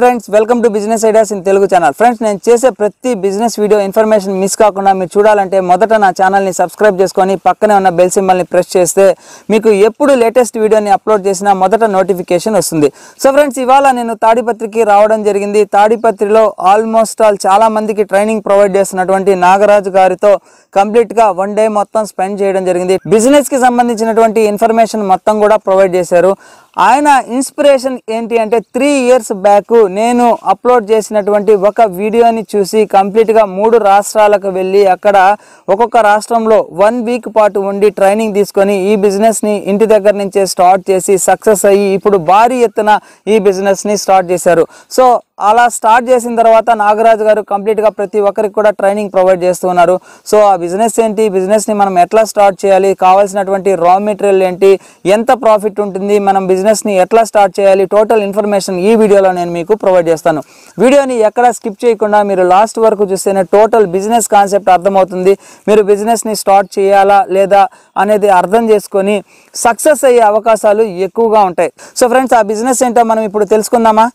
Friends welcome to business ideas in Telugu channel friends నేను చేసే ప్రతి బిజినెస్ వీడియో ఇన్ఫర్మేషన్ మిస్ కాకుండా మీరు చూడాలంటే మొదట నా ఛానల్ని సబ్స్క్రైబ్ చేసుకొని పక్కనే ఉన్న బెల్ సింబల్ని ప్రెస్ చేస్తే మీకు ఎప్పుడు లేటెస్ట్ వీడియోని అప్లోడ్ చేసినా మొదట నోటిఫికేషన్ వస్తుంది సో ఫ్రెండ్స్ ఇవాళ నేను తాడిపత్రికి రావడం జరిగింది తాడిపత్రిలో ఆల్మోస్ట్ ఆల్ చాలా మందికి ట్రైనింగ్ ప్రొవైడ్ చేస్తున్నటువంటి నాగరాజు గారితో కంప్లీట్ గా వన్ డే మొత్తం స్పెండ్ చేయడం జరిగింది బిజినెస్ కి సంబంధించినటువంటి ఇన్ఫర్మేషన్ మొత్తం కూడా ప్రొవైడ్ చేశారు ఆయన ఇన్స్పిరేషన్ ఏంటి అంటే త్రీ ఇయర్స్ బ్యాక్ నేను అప్లోడ్ చేసినటువంటి ఒక వీడియోని చూసి కంప్లీట్గా మూడు రాష్ట్రాలకు వెళ్ళి అక్కడ ఒక్కొక్క రాష్ట్రంలో వన్ వీక్ పాటు ఉండి ట్రైనింగ్ తీసుకొని ఈ బిజినెస్ని ఇంటి దగ్గర నుంచే స్టార్ట్ చేసి సక్సెస్ అయ్యి ఇప్పుడు భారీ ఎత్తున ఈ బిజినెస్ని స్టార్ట్ చేశారు సో అలా స్టార్ట్ చేసిన తర్వాత నాగరాజు గారు కంప్లీట్గా ప్రతి ఒక్కరికి కూడా ట్రైనింగ్ ప్రొవైడ్ చేస్తూ ఉన్నారు సో ఆ బిజినెస్ ఏంటి బిజినెస్ని మనం ఎట్లా స్టార్ట్ చేయాలి కావాల్సినటువంటి రా మెటీరియల్ ఏంటి ఎంత ప్రాఫిట్ ఉంటుంది మనం బిజినెస్ని ఎట్లా స్టార్ట్ చేయాలి టోటల్ ఇన్ఫర్మేషన్ ఈ వీడియోలో నేను మీకు ప్రొవైడ్ చేస్తాను వీడియోని ఎక్కడ స్కిప్ చేయకుండా మీరు లాస్ట్ వరకు చూస్తేనే టోటల్ బిజినెస్ కాన్సెప్ట్ అర్థమవుతుంది మీరు బిజినెస్ని స్టార్ట్ చేయాలా లేదా అనేది అర్థం చేసుకొని సక్సెస్ అయ్యే అవకాశాలు ఎక్కువగా ఉంటాయి సో ఫ్రెండ్స్ ఆ బిజినెస్ ఏంటో మనం ఇప్పుడు తెలుసుకుందామా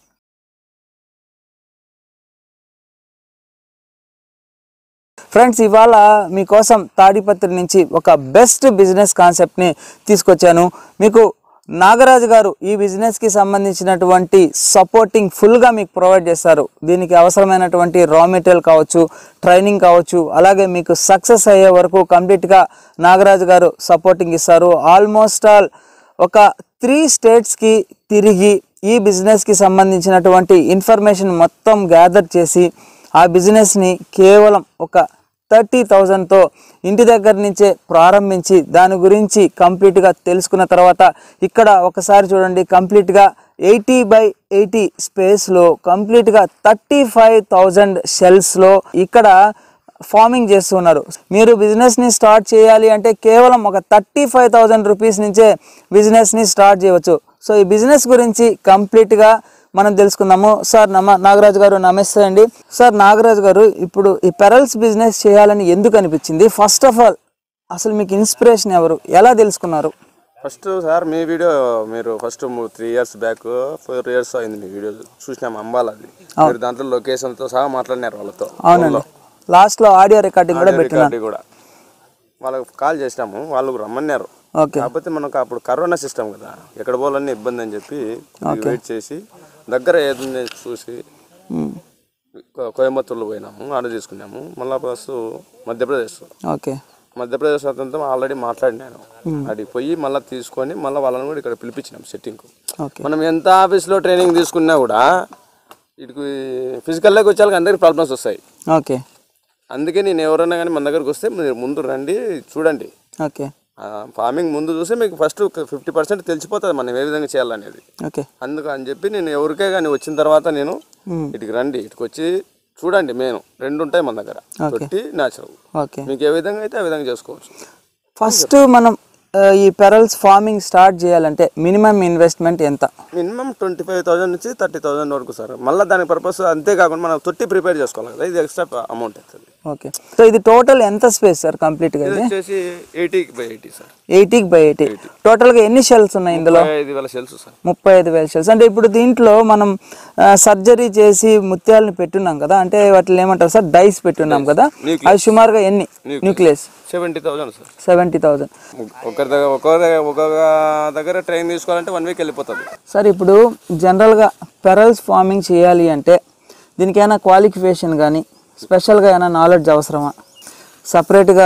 ఫ్రెండ్స్ ఇవాళ మీకోసం తాడిపత్రి నుంచి ఒక బెస్ట్ బిజినెస్ కాన్సెప్ట్ని తీసుకొచ్చాను మీకు నాగరాజు గారు ఈ బిజినెస్కి సంబంధించినటువంటి సపోర్టింగ్ ఫుల్గా మీకు ప్రొవైడ్ చేస్తారు దీనికి అవసరమైనటువంటి రా మెటీరియల్ కావచ్చు ట్రైనింగ్ కావచ్చు అలాగే మీకు సక్సెస్ అయ్యే వరకు కంప్లీట్గా నాగరాజు గారు సపోర్టింగ్ ఇస్తారు ఆల్మోస్ట్ ఆల్ ఒక త్రీ స్టేట్స్కి తిరిగి ఈ బిజినెస్కి సంబంధించినటువంటి ఇన్ఫర్మేషన్ మొత్తం గ్యాదర్ చేసి ఆ బిజినెస్ని కేవలం ఒక థర్టీ థౌజండ్తో ఇంటి దగ్గర నుంచే ప్రారంభించి దాని గురించి కంప్లీట్గా తెలుసుకున్న తర్వాత ఇక్కడ ఒకసారి చూడండి కంప్లీట్గా ఎయిటీ బై ఎయిటీ స్పేస్లో కంప్లీట్గా థర్టీ ఫైవ్ థౌజండ్ షెల్స్లో ఇక్కడ ఫార్మింగ్ చేస్తున్నారు మీరు బిజినెస్ని స్టార్ట్ చేయాలి అంటే కేవలం ఒక థర్టీ ఫైవ్ థౌజండ్ రూపీస్ నుంచే బిజినెస్ని స్టార్ట్ చేయవచ్చు సో ఈ బిజినెస్ గురించి కంప్లీట్గా మనం తెలుసుకుందాము సార్ నమ నాగరాజు గారు నమస్తే అండి సార్ నాగరాజు గారు ఇప్పుడు ఈ పెరల్స్ బిజినెస్ చేయాలని ఎందుకు అనిపించింది ఫస్ట్ ఆఫ్ ఆల్ అసలు మీకు ఇన్స్పిరేషన్ ఎవరు ఎలా తెలుసుకున్నారు ఫస్ట్ సార్ మీ వీడియో మీరు first three years back four years అయింది మీ వీడియో చూసినాం అంబాలది మీరు దాంట్లో లొకేషన్తో సహా మాట్లాడినారు వాళ్ళతో అవునండి లాస్ట్లో ఆడియో రికార్డింగ్ కూడా పెట్టినాను రికార్డు కూడా వాళ్ళకి కాల్ చేసినాము వాళ్ళు రమ్మన్నారు ఓకే కాకపోతే మనకు అప్పుడు కరోనా సిస్టమ్ కదా ఎక్కడ పోవాలన్నీ ఇబ్బంది అని చెప్పి కొద్దిగా వెయిట్ చేసి దగ్గర ఏది చూసి మ్మ్. కో- కోయంబత్తూర్లో పోయినాము ఆర్డర్ తీసుకున్నాము మళ్ళీ ప్లస్ మధ్యప్రదేశ్ ఓకే మధ్యప్రదేశ్ అతనితో ఆల్రెడీ మాట్లాడినాను అడిగి పోయి మళ్ళీ తీసుకొని మళ్ళీ వాళ్ళని కూడా ఇక్కడ పిలిపించినాం సెట్టింగ్కు ఓకే మనం ఎంత ఆఫీస్లో ట్రైనింగ్ తీసుకున్నా కూడా ఇటుకు ఫిజికల్లోకి వచ్చేళ్ళకి అందరికి ప్రాబ్లమ్స్ వస్తాయి ఓకే అందుకే నేను ఎవరైనా కానీ మన దగ్గరకు వస్తే మీరు ముందు రండి చూడండి ఓకే ఫార్మింగ్ ముందు చూస్తే మీకు ఫస్ట్ ఫిఫ్టీ పర్సెంట్ తెలిసిపోతుంది మనం ఏ విధంగా చేయాలనేది ఓకే అందుకు అని చెప్పి నేను ఎవరికే కానీ వచ్చిన తర్వాత నేను మ్మ్. ఇటుకి రండి ఇటుకు వచ్చి చూడండి మేము రెండు ఉంటాయి మన దగ్గర తొట్టి న్యాచురల్ ఓకే మీకు ఏ విధంగా అయితే ఆ విధంగా చేసుకోవచ్చు ఫస్ట్ మనం ఆ, ఈ పెరల్స్ ఫార్మింగ్ స్టార్ట్ చేయాలంటే మినిమం ఇన్వెస్ట్మెంట్ ఎంత మినిమం ట్వంటీ ఫైవ్ థౌసండ్ నుంచి థర్టీ థౌసండ్ వరకు సార్ మళ్ళీ దాని పర్పస్ అంతేకాకుండా మనం తొట్టి ప్రిపేర్ చేసుకోవాలి కదా ఇది ఎక్స్ట్రా అమౌంట్ అవుతుంది ఓకే సో ఇది టోటల్ ఎంత స్పేస్ సార్ కంప్లీట్గా ఇది ఇది వచ్చేసి ఎయిటీ బై ఎయిటీ సార్ ఎయిటీకి బై ఎయిటీ టోటల్గా ఎన్ని షెల్స్ ఉన్నాయి ఇందులో ఐదు వేల సెల్స్ సార్ ముప్పై ఐదు వేల షెల్స్ అంటే ఇప్పుడు దీంట్లో మనం సర్జరీ చేసి ముత్యాలను పెట్టున్నాం కదా అంటే వాటిని ఏమంటారు సార్ డైస్ పెట్టున్నాం కదా అది సుమారుగా ఎన్ని nucleus seventy thousand sir seventy thousand ఒకరి దగ్గర ఒక్కొక్క దగ్గర ఒక్కొక్క దగ్గర ట్రైన్ తీసుకోవాలంటే వన్ వీక్ వెళ్ళిపోతుంది సార్ ఇప్పుడు జనరల్గా పెరల్స్ ఫార్మింగ్ చేయాలి అంటే దీనికి ఏమైనా క్వాలిఫికేషన్ కానీ స్పెషల్గా ఏమైనా నాలెడ్జ్ అవసరమా సపరేట్గా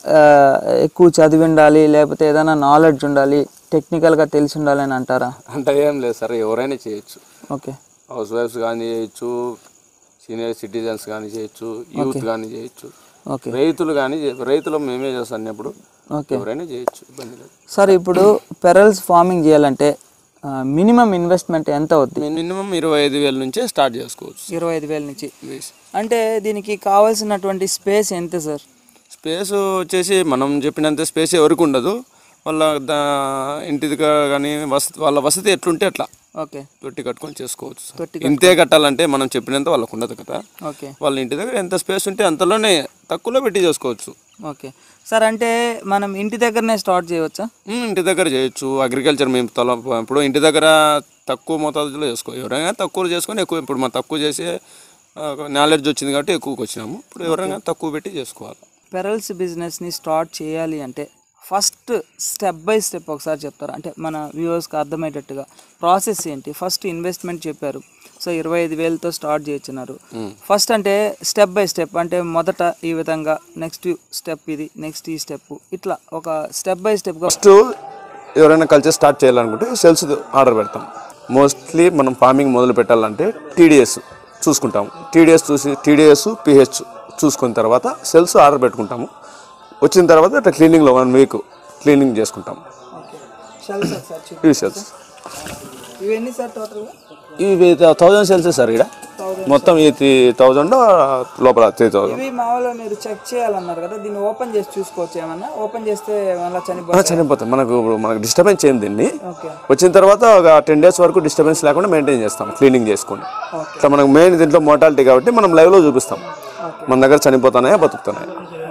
ఎక్కువ చదివి ఉండాలి లేకపోతే ఏదైనా నాలెడ్జ్ ఉండాలి టెక్నికల్గా తెలిసి ఉండాలి అని అంటారా అంటే ఏం లేదు సార్ ఎవరైనా చేయొచ్చు ఓకే హౌస్ వైఫ్స్ కానీ చేయొచ్చు సీనియర్ సిటిజన్స్ కానీ చేయొచ్చు యూత్ కానీ చేయొచ్చు ఓకే రైతులు కానీ చే- రైతులు మేమే చేస్తాం అప్పుడు ఓకే ఎవరైనా చేయొచ్చు ఇబ్బంది లేదు సార్ ఇప్పుడు పెరల్స్ ఫార్మింగ్ చేయాలంటే మినిమం ఇన్వెస్ట్మెంట్ ఎంత అవుద్ది మినిమం ఇరవై ఐదు వేల నుంచే స్టార్ట్ చేసుకోవచ్చు ఇరవై ఐదు వేల నుంచి అంటే దీనికి కావాల్సినటువంటి స్పేస్ ఎంత సార్ స్పేస్ వచ్చేసి మనం చెప్పినంత స్పేస్ ఎవరికి ఉండదు వాళ్ళ దా ఇంటి దగ్గర కానీ వసతి వాళ్ళ వసతి ఎట్లుంటే అట్లా ఓకే తొట్టి కట్టుకొని చేసుకోవచ్చు సార్. తొట్టి ఇంతే కట్టాలంటే మనం చెప్పినంత వాళ్ళకు ఉండదు కదా ఓకే వాళ్ళ ఇంటి దగ్గర ఎంత స్పేస్ ఉంటే అంతలోనే తక్కువలో పెట్టి చేసుకోవచ్చు ఓకే సార్ అంటే మనం ఇంటి దగ్గరనే స్టార్ట్ చేయవచ్చా ఉమ్, ఇంటి దగ్గర చేయొచ్చు అగ్రికల్చర్ మేము తొల ఇప్పుడు ఇంటి దగ్గర తక్కువ మోతాదులో చేసుకో ఎవరైనా తక్కువ చేసుకొని ఎక్కువ ఇప్పుడు మనం తక్కువ చేసి నాలెడ్జ్ వచ్చింది కాబట్టి ఎక్కువకి వచ్చినాము ఇప్పుడు ఎవరైనా తక్కువ పెట్టి చేసుకోవాలి పెరల్స్ బిజినెస్ని స్టార్ట్ చేయాలి అంటే ఫస్ట్ స్టెప్ బై స్టెప్ ఒకసారి చెప్తారా అంటే మన వ్యూవర్స్కి అర్థమయ్యేటట్టుగా ప్రాసెస్ ఏంటి ఫస్ట్ ఇన్వెస్ట్మెంట్ చెప్పారు సో ఇరవై ఐదు వేలతో స్టార్ట్ చేయొచ్చున్నారు ఫస్ట్ అంటే స్టెప్ బై స్టెప్ అంటే మొదట ఈ విధంగా నెక్స్ట్ స్టెప్ ఇది నెక్స్ట్ ఈ స్టెప్ ఇట్లా ఒక స్టెప్ బై స్టెప్గా ఫస్ట్ ఎవరైనా కల్చర్ స్టార్ట్ చేయాలనుకుంటే సెల్స్ ఆర్డర్ పెడతాం మోస్ట్లీ మనం ఫార్మింగ్ మొదలు పెట్టాలంటే టీడీఎస్ చూసుకుంటాము టీడీఎస్ చూసి టీడీఎస్ పిహెచ్ చూసుకున్న తర్వాత సెల్స్ ఆర్డర్ పెట్టుకుంటాము వచ్చిన తర్వాత ఇట్లా క్లీనింగ్లో వన్ వీక్ క్లీనింగ్ చేసుకుంటాము ఇవి సెల్స్ ఇవన్నీ సార్ టోటల్గా ఇవి థౌజండ్ సెల్స్ సార్ ఇక్కడ మొత్తం ఈ త్రీ థౌజండ్ లోపల త్రీ థౌజండ్ ఇవి మామూలుగా మీరు చెక్ చేయాలన్నారు కదా దీన్ని ఓపెన్ చేసి చూసుకోవచ్చు ఏమన్నా ఓపెన్ చేస్తే మళ్ళీ చనిపోతుంది చనిపోతాం మనకు మనకు డిస్టర్బెన్స్ చేయండి దీన్ని ఓకే వచ్చిన తర్వాత ఒక టెన్ డేస్ వరకు డిస్టర్బెన్స్ లేకుండా మెయింటైన్ చేస్తాం క్లీనింగ్ చేసుకొని ఓకే ఇట్లా మనకు మెయిన్ దీంట్లో మోటాలిటీ కాబట్టి మనం లైవ్లో చూపిస్తాం మన దగ్గర చనిపోతున్నాయా బతుకుతున్నాయా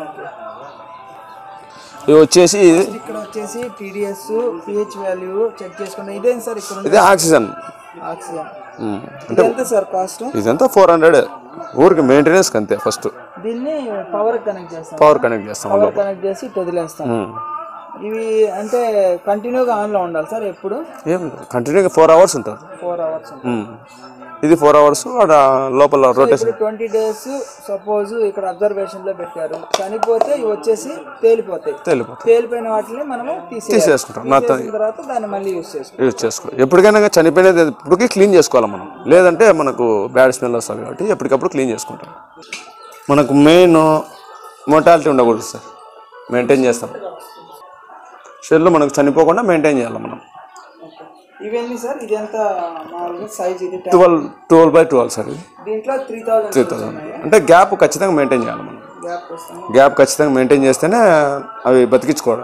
ఇవి వచ్చేసి ఇక్కడ వచ్చేసి టీడీఎస్ పిహెచ్ వాల్యూ చెక్ చేసుకుంటే ఇదేంటి సార్ ఇక్కడ ఇది ఆక్సిజన్ ఆక్సిజన్ ఉమ్. ఇది ఎంత సార్ కాస్ట్ ఇదంతా ఫోర్ హండ్రెడ్ ఊరికి మెయింటెనెన్స్కి అంతే ఫస్ట్ దీన్ని పవర్ కనెక్ట్ చేస్తాం పవర్ కనెక్ట్ చేస్తాం పవర్ కనెక్ట్ చేసి ఇటు వదిలేస్తాం ఉమ్. ఇవి అంటే కంటిన్యూగా ఆన్లో ఉండాలి సార్ ఎప్పుడు ఏం కంటిన్యూగా ఫోర్ అవర్స్ ఉంటుంది ఫోర్ అవర్స్ ఉమ్. ఇది ఫోర్ అవర్స్ అక్కడ లోపల రొటేషన్ ఇప్పుడు ట్వంటీ డేస్ సపోజ్ ఇక్కడ అబ్జర్వేషన్ లో పెట్టారు చనిపోతే ఇవి వచ్చేసి తేలిపోతాయి తెలిపోతుంది తేలిపోయిన వాటిని మనము తీసేయాలి తీసేసుకుంటాం నా తీసేసిన తర్వాత దాన్ని మళ్ళీ యూస్ చేసుకుంటాం యూజ్ చేసుకో ఎప్పటికైనా కానీ చనిపోయినది ఇప్పటికీ క్లీన్ చేసుకోవాలి మనం లేదంటే మనకు బ్యాడ్ స్మెల్ వస్తుంది కాబట్టి ఎప్పటికప్పుడు క్లీన్ చేసుకుంటాం మనకు మెయిన్ మోటాలిటీ ఉండకూడదు సార్ మెయింటైన్ చేస్తాం షెల్లు మనకు చనిపోకుండా మెయింటైన్ చేయాలి మనం ఇవన్నీ సార్ ఇది ఎంత మామూలుగా సైజ్ ఇది twelve twelve by twelve sir ఇది దీంట్లో త్రీ థౌజండ్ త్రీ థౌసండ్ అంటే గ్యాప్ ఖచ్చితంగా మెయింటైన్ చేయాలి మనం గ్యాప్ వస్తాము గ్యాప్ ఖచ్చితంగా మెయింటైన్ చేస్తేనే అవి బతికించుకోవడం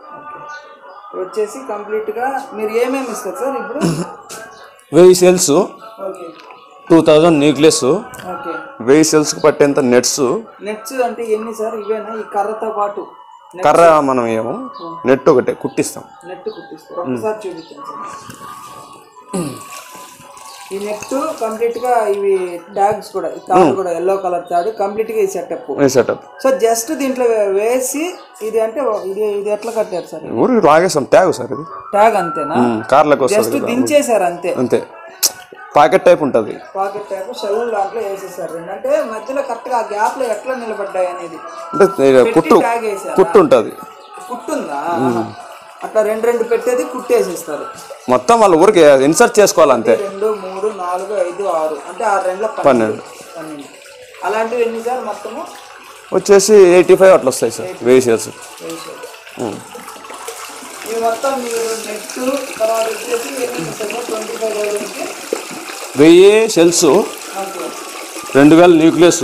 ఇవి వచ్చేసి కంప్లీట్ గా మీరు ఏమేమి ఇస్తారు సార్ ఇప్పుడు వెయ్యి cells okay two thousand nucleus okay వెయ్యి సెల్స్కి పట్టేంత నెట్స్ నెట్స్ అంటే ఎన్ని సార్ ఇవేనా ఈ కర్రతో పాటు కర్ర మనం ఏమో నెట్ ఒకటే కుట్టిస్తాం నెట్ కుట్టిస్తారు ఒకసారి చూపించండి సార్ ఈ నెట్ కంప్లీట్ గా ఇవి ట్యాగ్స్ కూడా ఈ తాడు కూడా ఎల్లో కలర్ తాడు కంప్లీట్ గా ఈ సెటప్ ఈ సెటప్ సో జస్ట్ దీంట్లో వే- వేసి ఇది అంటే ఇది ఇది ఎట్లా కట్టారు సార్ ఊరికి లాగేస్తాం ట్యాగ్ సార్ ఇది ట్యాగ్ అంతేనా కార్లకు వస్తుంది జస్ట్ దించేశారు అంతే అంతే పాకెట్ టైప్ ఉంటుంది పాకెట్ టైప్ షెల్ దాంట్లో వేసేసారు రెండు అంటే మధ్యలో కరెక్ట్ గా గ్యాప్ లో ఎట్లా నిలబడ్డాయి అనేది అంటే ఇది కుట్టు ట్యాగ్ వేసారు కుట్టు ఉంటుంది కుట్టుందా అట్లా రెండు రెండు పెట్టేది కుట్టేసేస్తారు మొత్తం వాళ్ళ ఊరికి ఇన్సర్ట్ చేసుకోవాలి అంతే రెండు మూడు నాలుగు ఐదు ఆరు అంటే ఆరు రెండుల పన్నెండు పన్నెండు అలాంటివి ఎన్ని సార్ మొత్తము వచ్చేసి ఎయిటీ ఫైవ్ అట్లా వస్తాయి సార్ వెయ్యి సేల్స్ వేసారు ఇవి మొత్తం మీరు నెట్ తర్వాత వచ్చేసి ఎన్ని ఇస్తారు ట్వంటీ ఫైవ్ థౌసండ్కి వెయ్యి సెల్స్ రెండు వేల న్యూక్లియస్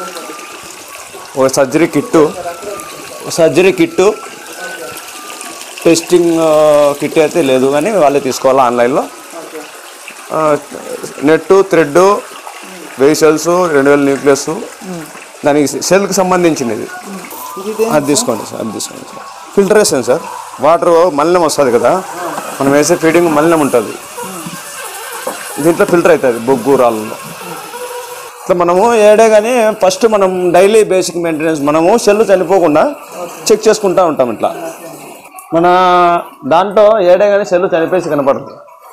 ఒక సర్జరీ కిట్టు ఒక సర్జరీ కిట్టు టెస్టింగ్ కిట్ అయితే లేదు కానీ వాళ్ళే తీసుకోవాలి ఆన్లైన్లో ఓకే నెట్ థ్రెడ్ వెయ్యి సెల్స్ రెండు వేల న్యూక్లియస్ దానికి సెల్కి సంబంధించినది ఇది అది తీసుకోండి సార్ అది తీసుకోండి సార్ ఫిల్టరేషన్ సార్ వాటర్ మలినం వస్తుంది కదా మనం వేసే ఫీడింగ్ మలినం ఉంటుంది దీంట్లో ఫిల్టర్ అవుతుంది బొగ్గు రాళ్ళలో ఇట్లా మనము ఏడే కానీ ఫస్ట్ మనం డైలీ బేసిక్ మెయింటెనెన్స్ మనము సెల్ చనిపోకుండా చెక్ చేసుకుంటూ ఉంటాం ఇట్లా మన దాంట్లో ఏడే కానీ సెల్ చనిపోయి కనపడదు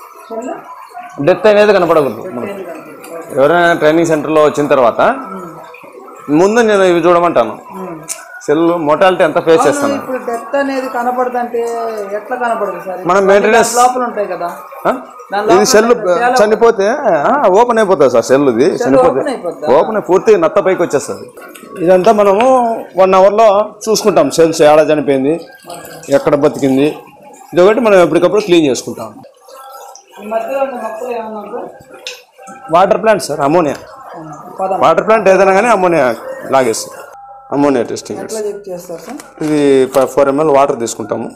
డెత్ అనేది కనపడకూడదు మనకు ఎవరైనా ట్రైనింగ్ సెంటర్లో వచ్చిన తర్వాత ముందు నేను ఇవి చూడమంటాను సెల్ మోటాలిటీ ఎంత ఫేస్ చేస్తాను ఇప్పుడు డెత్ అనేది కనపడదంటే ఎట్లా కనపడదు సార్ మనం మెయింటెనెన్స్ లోపల ఉంటాయి కదా ఆ? ఇది సెల్ చనిపోతే ఓపెన్ అయిపోతుంది సార్ సెల్ ఇది చనిపోతే ఓపెన్ అయిపోద్దా ఓపెన్ అయి పూర్తిగా నత్త పైకి వచ్చేస్తుంది ఇదంతా మనము వన్ అవర్లో చూసుకుంటాం సెల్స్ ఏడ చనిపోయింది ఎక్కడ బతికింది ఇది ఒకటి మనం ఎప్పటికప్పుడు క్లీన్ చేసుకుంటాం ఈ మధ్యలో ఉన్న మొక్కలు ఏమన్నా ఉందా? వాటర్ ప్లాంట్ సార్ అమోనియా పదం వాటర్ ప్లాంట్ ఏదైనా కానీ అమోనియా లాగేస్తుంది అమోనియా టెస్టింగ్ ఎట్లా చెక్ చేస్తారు సార్ ఇది ఫోర్ ఎంఎల్ వాటర్ తీసుకుంటాము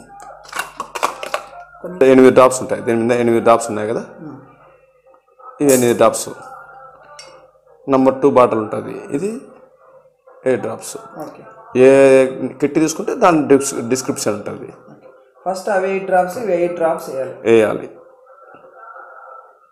ఎనిమిది డ్రాప్స్ ఉంటాయి దీని మీద ఎనిమిది డ్రాప్స్ ఉన్నాయి కదా ఇవి ఎనిమిది డ్రాప్స్ నంబర్ టూ బాటిల్ ఉంటుంది ఇది eight drops okay a kit తీసుకుంటే దాని డిస్ డిస్క్రిప్షన్ ఉంటుంది ఫస్ట్ అవి ఎయిట్ డ్రాప్స్ ఇవి ఎయిట్ డ్రాప్స్ వేయాలి వేయాలి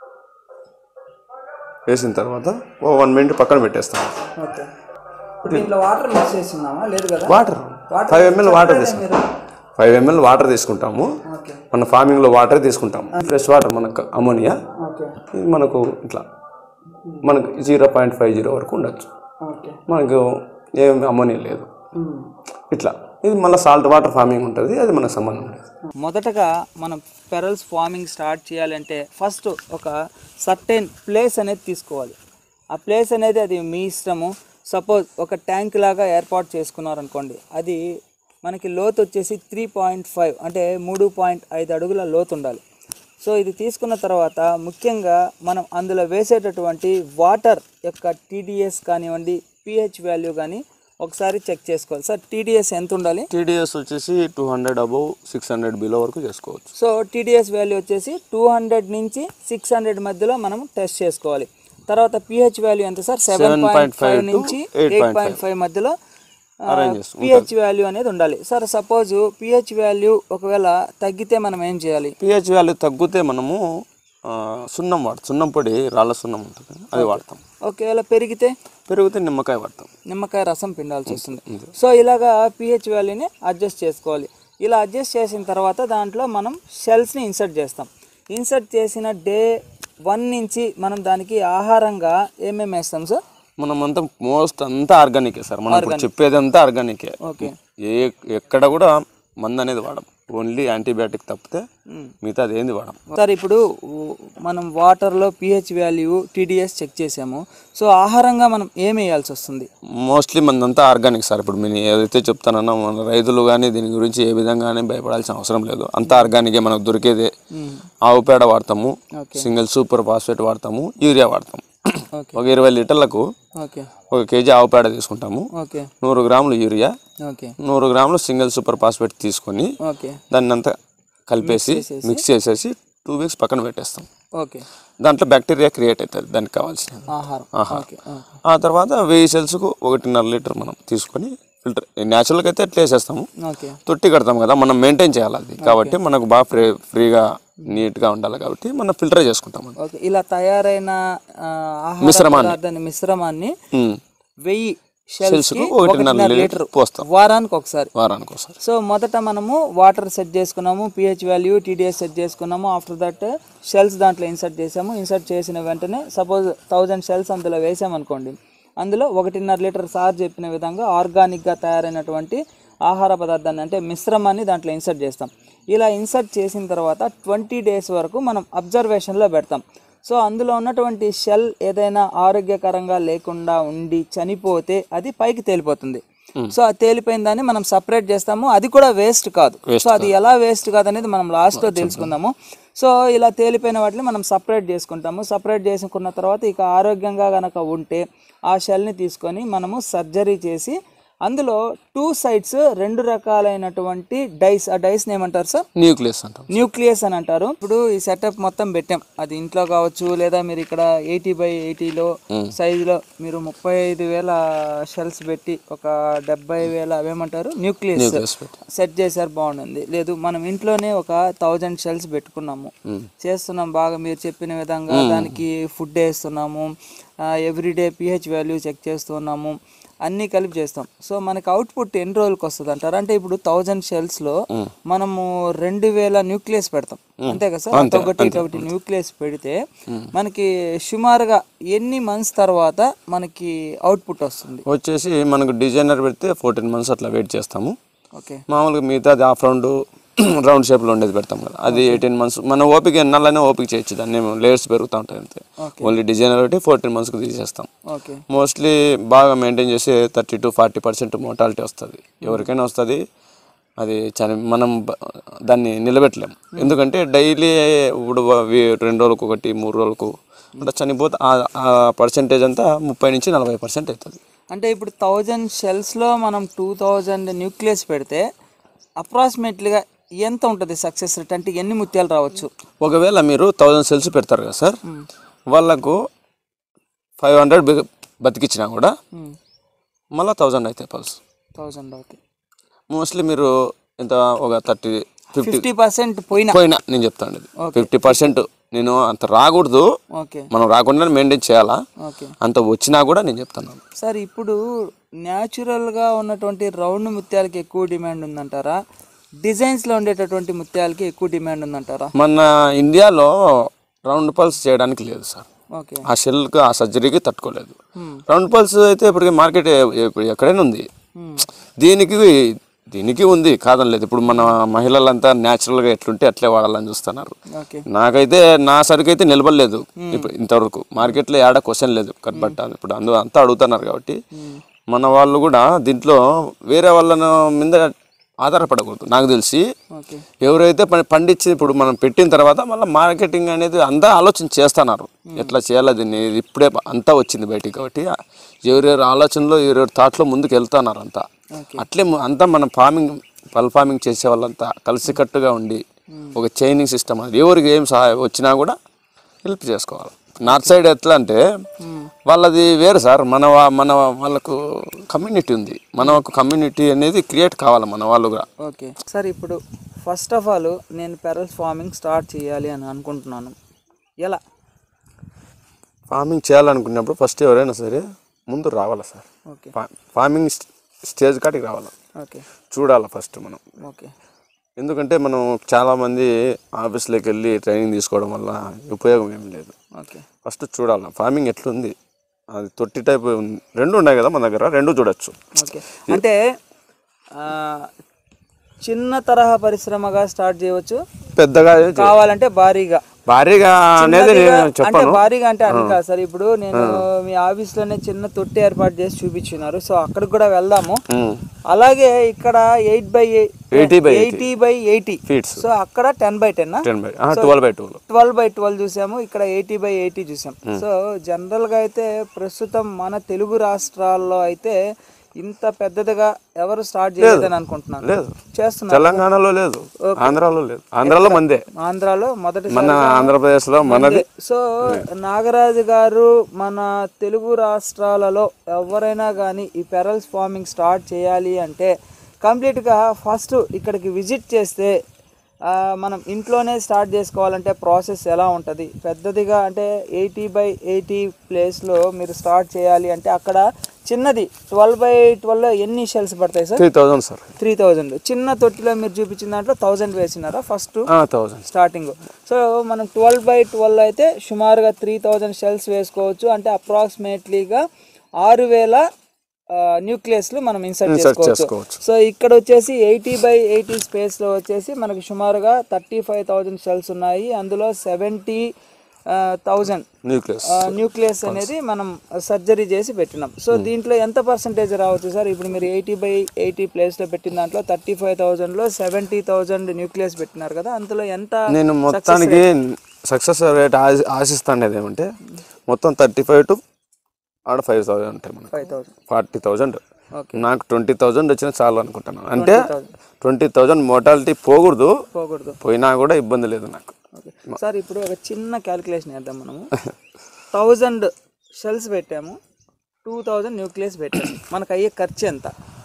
వేసిన తర్వాత ఓ వన్ మినిట్ పక్కన పెట్టేస్తాం ఓకే ఇప్పుడు దీంట్లో వాటర్ మిక్స్ చేస్తున్నామా లేదు కదా water Water five ML water తీసుకుంటాం మీరు ఫైవ్ ఎంఎల్ వాటర్ తీసుకుంటాము ఓకే మన ఫార్మింగ్లో వాటర్ తీసుకుంటాము ఫ్రెష్ వాటర్ మనకు అమోనియా ఓకే ఇది మనకు ఇట్లా మనకు జీరో పాయింట్ ఫైవ్ జీరో వరకు ఉండొచ్చు ఓకే మనకు ఏం అమోనియా లేదు ఇట్లా ఇది మళ్ళీ సాల్ట్ వాటర్ ఫార్మింగ్ ఉంటుంది అది మనకు సంబంధం లేదు మొదటగా మనం పెరల్స్ ఫార్మింగ్ స్టార్ట్ చేయాలంటే ఫస్ట్ ఒక సర్టెన్ ప్లేస్ అనేది తీసుకోవాలి ఆ ప్లేస్ అనేది అది మీ ఇష్టము సపోజ్ ఒక ట్యాంక్ లాగా ఏర్పాటు చేసుకున్నారనుకోండి అది మనకి లోతు వచ్చేసి త్రీ పాయింట్ ఫైవ్ అంటే మూడు పాయింట్ ఐదు అడుగుల లోతు ఉండాలి సో ఇది తీసుకున్న తర్వాత ముఖ్యంగా మనం అందులో వేసేటటువంటి వాటర్ యొక్క టీడీఎస్ కానివ్వండి పిహెచ్ వాల్యూ కానీ ఒకసారి చెక్ చేసుకోవాలి సార్ టీడీఎస్ ఎంత ఉండాలి టీడీఎస్ వచ్చేసి two hundred above six hundred below వరకు చేసుకోవచ్చు సో టీడీఎస్ వాల్యూ వచ్చేసి టూ హండ్రెడ్ నుంచి సిక్స్ హండ్రెడ్ మధ్యలో మనం టెస్ట్ చేసుకోవాలి తర్వాత పిహెచ్ వాల్యూ ఎంత సార్ సెవెన్ పాయింట్ ఫైవ్ నుంచి ఎయిట్ పాయింట్ ఫైవ్ మధ్యలో పిహెచ్ వాల్యూ అనేది ఉండాలి సార్ సపోజ్ పిహెచ్ వాల్యూ ఒకవేళ తగ్గితే మనం ఏం చేయాలి పిహెచ్ వాల్యూ తగ్గితే మనము ఆ, సున్నం వాడతాం సున్నం పొడి రాళ్ళ సున్నం ఉంటుంది అది వాడతాం ఒకవేళ పెరిగితే పెరిగితే నిమ్మకాయ వాడతాం నిమ్మకాయ రసం పిండాల్సి వస్తుంది సో ఇలాగా పిహెచ్ వాల్యూని అడ్జస్ట్ చేసుకోవాలి ఇలా అడ్జస్ట్ చేసిన తర్వాత దాంట్లో మనం షెల్స్ని ఇన్సర్ట్ చేస్తాం ఇన్సర్ట్ చేసిన డే వన్ నుంచి మనం దానికి ఆహారంగా ఏమేమి వేస్తాం సార్ మనం అంతా మోస్ట్ అంతా ఆర్గానికే సార్ మనం ఇప్పుడు చెప్పేది అంతా ఆర్గానికే ఓకే ఏ ఎక్కడ కూడా మందు అనేది వాడం ఓన్లీ యాంటీబయాటిక్ తప్పితే మిగతా అది ఏంది వాడం సార్ ఇప్పుడు ఉ- మనం వాటర్లో పిహెచ్ వాల్యూ టీడీఎస్ చెక్ చేసాము సో ఆహారంగా మనం ఏం వేయాల్సి వస్తుంది మోస్ట్లీ మందంతా ఆర్గానిక్ సార్ ఇప్పుడు నేను ఏదైతే చెప్తానన్నా మన రైతులు కానీ దీని గురించి ఏ విధంగానే భయపడాల్సిన అవసరం లేదు అంతా ఆర్గానికే మనకు దొరికేదే ఆవు పేడ వాడతాము సింగిల్ సూపర్ ఫాస్ఫేట్ వాడతాము యూరియా వాడతాము ఓకే ఒక ఇరవై లీటర్లకు ఓకే ఒక కేజీ ఆవు పేడ తీసుకుంటాము ఓకే నూరు గ్రాములు యూరియా ఓకే నూరు గ్రాములు సింగిల్ సూపర్ ఫాస్ఫేట్ తీసుకొని ఓకే దాన్ని అంతా కలిపేసి మిక్స్ చేసేసి టూ వీక్స్ పక్కన పెట్టేస్తాం ఓకే దాంట్లో బ్యాక్టీరియా క్రియేట్ అవుతుంది దానికి కావాల్సినది ఆహారం ఓకే ఓకే. ఆ తర్వాత వెయ్యి సెల్స్కు ఒకటిన్నర లీటర్ మనం తీసుకొని ఫిల్టర్ న్యాచురల్గా అయితే ఎట్లా వేసేస్తాము ఓకే తొట్టి కడతాం కదా మనం మెయింటైన్ చేయాలి అది కాబట్టి మనకు బాగా ఫ్రీ ఫ్రీగా నీట్గా ఉండాలి కాబట్టి మనం ఫిల్టర్ చేసుకుంటాం అది. ఓకే ఇలా తయారైన ఆ, ఆహార మిశ్రమాన్ని. పదార్థాన్ని మిశ్రమాన్ని ఉమ్. వెయ్యి Shells షెల్స్ కు ఒకటిన్నర లీటర్ పోస్తాం వారానికి ఒకసారి వారానికి ఒకసారి సో మొదట మనము వాటర్ సెట్ చేసుకున్నాము పిహెచ్ వాల్యూ టీడీఎస్ సెట్ చేసుకున్నాము ఆఫ్టర్ దట్ షెల్స్ దాంట్లో ఇన్సర్ట్ చేసాము ఇన్సర్ట్ చేసిన వెంటనే సపోజ్ థౌజండ్ షెల్స్ అందులో వేసామనుకోండి అందులో ఒకటిన్నర లీటర్ సార్ చెప్పిన విధంగా ఆర్గానిక్గా తయారైనటువంటి ఆహార పదార్థాన్ని అంటే మిశ్రమాన్ని దాంట్లో ఇన్సర్ట్ చేస్తాం ఇలా ఇన్సర్ట్ చేసిన తర్వాత ట్వంటీ డేస్ వరకు మనం అబ్జర్వేషన్లో పెడతాం సో అందులో ఉన్నటువంటి షెల్ ఏదైనా ఆరోగ్యకరంగా లేకుండా ఉండి చనిపోతే అది పైకి తేలిపోతుంది సో ఆ తేలిపోయిన దాన్ని మనం సపరేట్ చేస్తాము అది కూడా వేస్ట్ కాదు సో అది ఎలా వేస్ట్ కాదు అనేది మనం లాస్ట్లో తెలుసుకుందాము సో ఇలా తేలిపోయిన వాటిని మనం సపరేట్ చేసుకుంటాము సపరేట్ చేసుకున్న తర్వాత ఇక ఆరోగ్యంగా గనక ఉంటే ఆ షెల్ని తీసుకొని మనము సర్జరీ చేసి అందులో టూ సైడ్స్ రెండు రకాలైనటువంటి డైస్ ఆ డైస్ని ఏమంటారు సార్ న్యూక్లియస్ అంటాం న్యూక్లియస్ అని అంటారు ఇప్పుడు ఈ సెటప్ మొత్తం పెట్టాం అది ఇంట్లో కావచ్చు లేదా మీరు ఇక్కడ ఎయిటీ బై ఎయిటీలో సైజులో మీరు ముప్పై ఐదు వేల షెల్స్ పెట్టి ఒక డెబ్బై వేల అవేమంటారు న్యూక్లియస్ సెట్ చేశారు బాగుంటుంది లేదు మనం ఇంట్లోనే ఒక థౌజండ్ షెల్స్ పెట్టుకున్నాము చేస్తున్నాం బాగా మీరు చెప్పిన విధంగా దానికి ఫుడ్ వేస్తున్నాము ఎవ్రీడే పిహెచ్ వాల్యూ చెక్ చేస్తున్నాము అన్నీ కలిపి చేస్తాం సో మనకి అవుట్పుట్ ఎన్ని రోజులకు వస్తుంది అంటారు అంటే ఇప్పుడు థౌజండ్ షెల్స్ లో మనము రెండు వేల న్యూక్లియస్ పెడతాం అంతే కదా సార్ ఒకటి ఒకటి న్యూక్లియస్ పెడితే మనకి సుమారుగా ఎన్ని మంత్స్ తర్వాత మనకి అవుట్పుట్ వస్తుంది వచ్చేసి మనకు డిజైనర్ పెడితే ఫోర్టీన్ మంత్స్ అట్లా వెయిట్ చేస్తాము ఓకే మామూలుగా మిగతాది హాఫ్ రౌండ్ రౌండ్ షేప్లో ఉండేది పెడతాం కదా అది ఎయిటీన్ మంత్స్ మన ఓపిక ఎన్నాళ్ళైనా ఓపిక చేయొచ్చు దాన్ని లేయర్స్ పెరుగుతూ ఉంటాయి అంతే ఓన్లీ డిజైనర్ ఒకటి ఫోర్టీన్ మంత్స్కి తీసేస్తాం ఓకే మోస్ట్లీ బాగా మెయింటైన్ చేసి thirty to forty percent mortality వస్తుంది ఎవరికైనా వస్తుంది అది చని మనం బ- దాన్ని నిలబెట్టలేం ఎందుకంటే డైలీ ఇప్పుడు వి- రెండు రోజులకు ఒకటి మూడు రోజులకు అట్లా చనిపోతే ఆ- ఆ పర్సెంటేజ్ అంతా ముప్పై నుంచి నలభై పర్సెంట్ అవుతుంది అంటే ఇప్పుడు థౌజండ్ షెల్స్లో మనం టూ థౌజండ్ న్యూక్లియస్ పెడితే అప్రాక్సిమేట్లీగా ఎంత ఉంటుంది సక్సెస్ రేట్ అంటే ఎన్ని ముత్యాలు రావచ్చు ఒకవేళ మీరు థౌజండ్ సెల్స్ పెడతారు కదా సార్ వాళ్ళకు ఫైవ్ హండ్రెడ్ బతికిచ్చినా కూడా మళ్ళీ థౌజండ్ అవుతాయి పల్స్ థౌజండ్ అవుతాయి మోస్ట్లీ మీరు ఎంత ఒక థర్టీ ఫిఫ్టీ ఫిఫ్టీ పర్సెంట్ పోయినా పోయినా నేను చెప్తాను ఇది ఫిఫ్టీ పర్సెంట్ నేను అంత రాకూడదు ఓకే మనం రాకుండా మెయింటైన్ చేయాలా ఓకే అంత వచ్చినా కూడా నేను చెప్తాను సార్ ఇప్పుడు న్యాచురల్గా ఉన్నటువంటి రౌండ్ ముత్యాలకి ఎక్కువ డిమాండ్ ఉందంటారా డిజైన్స్లో ఉండేటటువంటి ముత్యాలకి ఎక్కువ డిమాండ్ ఉందంటారా మన ఇండియాలో రౌండ్ పల్స్ చేయడానికి లేదు సార్ ఓకే ఆ షెల్కి ఆ సర్జరీకి తట్టుకోలేదు Hmm. రౌండ్ పల్స్ అయితే ఇప్పటికి మార్కెట్ ఇప్పుడు ఎక్కడైనా ఉంది Hmm. దీనికి దీనికి ఉంది కాదని లేదు ఇప్పుడు మన మహిళలంతా న్యాచురల్గా ఎట్లుంటే అట్లే వాడాలని చూస్తున్నారు ఓకే నాకైతే నా సరుకు అయితే నిలబడలేదు ఇప్పుడు ఇంతవరకు మార్కెట్లో ఏడ క్వశ్చన్ లేదు కట్బట్ట ఇప్పుడు అందు అంతా అడుగుతున్నారు కాబట్టి మన వాళ్ళు కూడా దీంట్లో వేరే వాళ్ళను మీద ఆధారపడకూడదు నాకు తెలిసి ఓకే ఎవరైతే ప- పండించి ఇప్పుడు మనం పెట్టిన తర్వాత మళ్ళీ మార్కెటింగ్ అనేది అంతా ఆలోచన చేస్తున్నారు ఎట్లా చేయాలి దీన్ని ఇది ఇప్పుడే అంతా వచ్చింది బయటికి కాబట్టి ఎవరెవరి ఆలోచనలో ఎవరెవరి థాట్లో ముందుకు వెళ్తున్నారు అంతా ఓకే అట్లే ము- అంతా మనం ఫార్మింగ్ పల్ ఫార్మింగ్ చేసే వాళ్ళంతా కలిసికట్టుగా ఉండి ఒక చైనింగ్ సిస్టమ్ అది ఎవరికి ఏం సహాయం వచ్చినా కూడా హెల్ప్ చేసుకోవాలి నార్త్ సైడ్ ఎట్లా అంటే వాళ్ళది వేరు సార్ మన వా- మన వాళ్ళకు కమ్యూనిటీ ఉంది మన ఒక కమ్యూనిటీ అనేది క్రియేట్ కావాలి మన వాళ్ళు కూడా ఓకే సార్ ఇప్పుడు ఫస్ట్ ఆఫ్ ఆల్ నేను పెరల్స్ ఫార్మింగ్ స్టార్ట్ చేయాలి అని అనుకుంటున్నాను ఎలా ఫార్మింగ్ చేయాలనుకున్నప్పుడు ఫస్ట్ ఎవరైనా సరే ముందు రావాలి సార్ ఓకే ఫా- ఫార్మింగ్ స్ట్- స్టేజ్ కాటికి రావాలి ఓకే చూడాలి ఫస్ట్ మనం ఓకే ఎందుకంటే మనం చాలామంది ఆఫీస్లోకి వెళ్ళి ట్రైనింగ్ తీసుకోవడం వల్ల ఉపయోగం ఏం లేదు ఓకే ఫస్ట్ చూడాలి ఫార్మింగ్ ఎట్లుంది అది తొట్టి టైప్ ఉంది. రెండు ఉన్నాయి కదా మన దగ్గర రెండు చూడొచ్చు ఓకే అంటే ఆ, చిన్న తరహా పరిశ్రమగా స్టార్ట్ చేయవచ్చు పెద్దగా కావాలంటే భారీగా భారీగా అనేది చిన్నదిగా- నేను అంటే చెప్పను భారీగా అంటే అని కాదు సార్ ఇప్పుడు నేను మీ ఆఫీస్ లోనే చిన్న తొట్టి ఏర్పాటు చేసి చూపించున్నారు సో అక్కడికి కూడా వెళ్దాము ఉమ్. అలాగే ఇక్కడ eight by 80 by eighty by eighty feets so అక్కడ ten by ten ten by twelve by twelve twelve by twelve చూసాము ఇక్కడ ఎయిటీ బై ఎయిటీ చూసాం సో జనరల్గా అయితే ప్రస్తుతం మన తెలుగు రాష్ట్రాల్లో అయితే ఇంత పెద్దదిగా ఎవరు స్టార్ట్ చేయలేదని అనుకుంటున్నాను లేదు చేస్తున్నారు తెలంగాణలో లేదు ఆంధ్రాలో లేదు ఆంధ్రాలో మందే ఆంధ్రాలో మొదటి మన ఆంధ్రప్రదేశ్లో మనది సో నాగరాజు గారు మన తెలుగు రాష్ట్రాలలో ఎవరైనా కానీ ఈ పెరల్స్ ఫార్మింగ్ స్టార్ట్ చేయాలి అంటే కంప్లీట్గా ఫస్ట్ ఇక్కడికి విజిట్ చేస్తే ఆ, మనం ఇంట్లోనే స్టార్ట్ చేసుకోవాలంటే ప్రాసెస్ ఎలా ఉంటుంది పెద్దదిగా అంటే ఎయిటీ బై ఎయిటీ ప్లేస్లో మీరు స్టార్ట్ చేయాలి అంటే అక్కడ చిన్నది ట్వెల్వ్ బై ట్వెల్వ్లో ఎన్ని షెల్స్ పడతాయి sir three thousand sir three thousand చిన్న తొట్టిలో మీరు చూపించిన దాంట్లో థౌజండ్ వేసినారా ఫస్ట్ థౌజండ్ స్టార్టింగ్ సో మనం ట్వెల్వ్ బై ట్వెల్వ్ అయితే సుమారుగా త్రీ థౌజండ్ షెల్స్ వేసుకోవచ్చు అంటే అప్రాక్సిమేట్లీగా ఆరు వేల న్యూక్లియస్లు మనం ఇన్సర్ట్ చేసుకోవచ్చు చేసుకోవచ్చు. సో ఇక్కడ వచ్చేసి ఎయిటీ బై ఎయిటీ స్పేస్లో వచ్చేసి మనకి సుమారుగా థర్టీ ఫైవ్ థౌజండ్ షెల్స్ ఉన్నాయి అందులో సెవెంటీ థౌజండ్ న్యూక్లియస్ న్యూక్లియస్ అనేది మనం సర్జరీ చేసి పెట్టినాం సో దీంట్లో ఎంత పర్సంటేజ్ రావచ్చు సార్ ఇప్పుడు మీరు ఎయిటీ బై ఎయిటీ ప్లేస్లో పెట్టిన దాంట్లో థర్టీ ఫైవ్ థౌజండ్లో సెవెంటీ థౌజండ్ న్యూక్లియస్ పెట్టినారు కదా అందులో ఎంత నేను మొత్తానికి సక్సెస్ రేట్ ఆశ ఆశిస్తానేది ఏమంటే మొత్తం థర్టీ ఫైవ్ టు ఆడ ఫైవ్ థౌజండ్ ఉంటాయి మనకు five thousand forty thousand okay నాకు ట్వంటీ థౌజండ్ వచ్చినా చాలు అనుకుంటున్నాను అంటే ట్వంటీ థౌజండ్ మోటాలిటీ పోకూడదు పోకూడదు పోయినా కూడా ఇబ్బంది లేదు నాకు ఓకే సార్ ఇప్పుడు ఒక చిన్న క్యాలిక్యులేషన్ వేద్దాం మనము థౌజండ్ షెల్స్ పెట్టాము టూ థౌజండ్ న్యూక్లియస్ పెట్టాము మనకు అయ్యే ఖర్చు ఎంత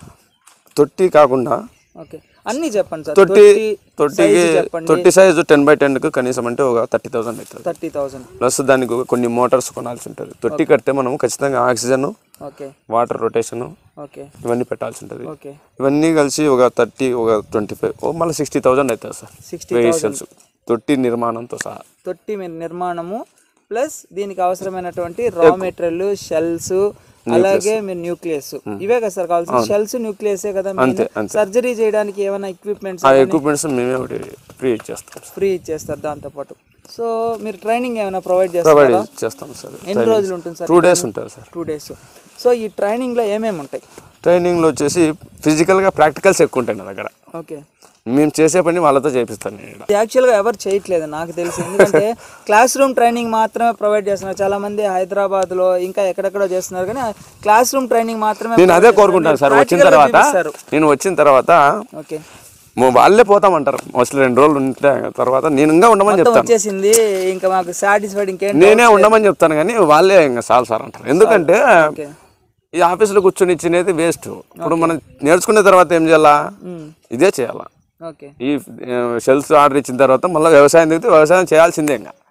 తొట్టి కాకుండా ఓకే అన్నీ చెప్పండి సార్ తొట్టి తొట్టి తొట్టికి size చెప్పండి తొట్టి సైజు టెన్ బై టెన్కి కనీసం అంటే ఒక థర్టీ థౌసండ్ అవుతుంది థర్టీ థౌజండ్ ప్లస్ దానికి ఒక కొన్ని మోటార్స్ కొనాల్సి ఉంటుంది తొట్టి కడితే మనం ఖచ్చితంగా oxygen okay water rotation okay ఇవన్నీ పెట్టాల్సి ఉంటుంది ఓకే ఇవన్నీ కలిసి ఒక థర్టీ ఒక ట్వంటీ ఫైవ్ ఓ మళ్ళీ సిక్స్టీ థౌసండ్ అవుతుంది సార్ సిక్స్టీ వెహికల్స్ తొట్టి నిర్మాణంతో సహా తొట్టి మీ- నిర్మాణము ప్లస్ దీనికి అవసరమైనటువంటి రా మెటీరియల్ షెల్స్ అలాగే మీరు న్యూక్లియస్ ఇవే కదా సార్ కావాల్సిన షెల్స్ న్యూక్లియసే కదా అంతే, అంతే. సర్జరీ చేయడానికి ఏమైనా ఎక్విప్మెంట్స్ ఆ ఎక్విప్మెంట్స్ మేమే ఒకటి ఫ్రీ ఇచ్చేస్తాం సార్ ఫ్రీ ఇచ్చేస్తారు దాంతోపాటు సో మీరు ట్రైనింగ్ ఏమైనా ప్రొవైడ్ ప్రొవైడ్ చేస్తారా చేస్తాం సార్ ఎన్ని రోజులు ఉంటుంది సార్ టూ డేస్ ఉంటుంది సార్ టూ డేస్ సో ఈ ట్రైనింగ్లో ఏమేమి ఉంటాయి ట్రైనింగ్లో వచ్చేసి ఫిజికల్గా ప్రాక్టికల్స్ ఎక్కువ ఉంటాయి నా దగ్గర ఓకే మేము చేసే పని వాళ్ళతో చేపిస్తాను నేను ఈడ. యాక్చువల్గా ఎవరు చేయట్లేదు నాకు తెలిసి ఎందుకంటే క్లాస్ రూమ్ ట్రైనింగ్ మాత్రమే ప్రొవైడ్ చేస్తున్నారు చాలా మంది హైదరాబాద్లో ఇంకా ఎక్కడెక్కడో చేస్తున్నారు కానీ క్లాస్ రూమ్ ట్రైనింగ్ మాత్రమే నేను అదే provide కోరుకుంటాను సార్ చేస్తున్నారు. వచ్చిన Practical గా తర్వాత చూపిస్తారు. నేను వచ్చిన తర్వాత ఓకే mo- వాళ్ళే పోతామంటారు మోస్ట్లీ రెండు రోజులు ఉంటే తర్వాత నేను ఇంకా ఉండమని మొత్తం చెప్తాను వచ్చేసింది ఇంకా మాకు సాటిస్ఫైడ్ ఇంకేం నేనే ఉండమని చెప్తాను కానీ వాళ్ళే ఇంకా చాలు సార్ అంటారు ఎందుకంటే ఓకే ఈ ఆఫీసులో కూర్చొని ఇచ్చినది వేస్ట్ ఇప్పుడు మనం నేర్చుకున్న తర్వాత ఏం చేయాలా ఇదే చేయాలా ఓకే ఈ షెల్స్ ఆర్డర్ ఇచ్చిన తర్వాత మళ్ళీ వ్యవసాయం దిగితే వ్యవసాయం చేయాల్సిందే ఇంకా